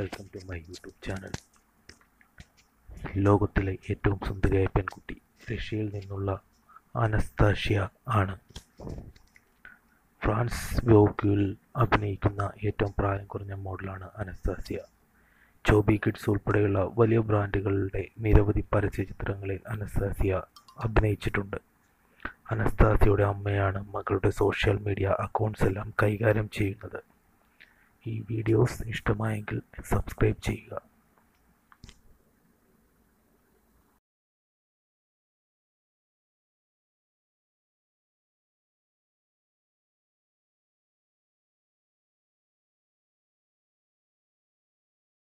welcome to my YouTube channel ലോകത്തിലെ ഏറ്റവും സുന്ദരിയായ പെൺകുട്ടി റഷ്യയിൽ നിന്നുള്ള അനസ്താഷ്യ ആണ് ഫ്രാൻസ് വോഗിൽ അഭിനയിക്കുന്ന ഏറ്റവും പ്രായം കുറഞ്ഞ മോഡലാണ് അനസ്താസ്യ ചോബി കിഡ്സ് ഉൾപ്പെടെയുള്ള വലിയ ബ്രാൻഡുകളുടെ നിരവധി പരസ്യ ചിത്രങ്ങളിൽ അനസ്താസ്യ അഭിനയിച്ചിട്ടുണ്ട് അനസ്താസ്യയുടെ അമ്മയാണ് മകളുടെ സോഷ്യൽ മീഡിയ അക്കൗണ്ട്സ് എല്ലാം കൈകാര്യം ചെയ്യുന്നത് ഈ വീഡിയോസ് ഇഷ്ടമായെങ്കിൽ സബ്സ്ക്രൈബ് ചെയ്യുക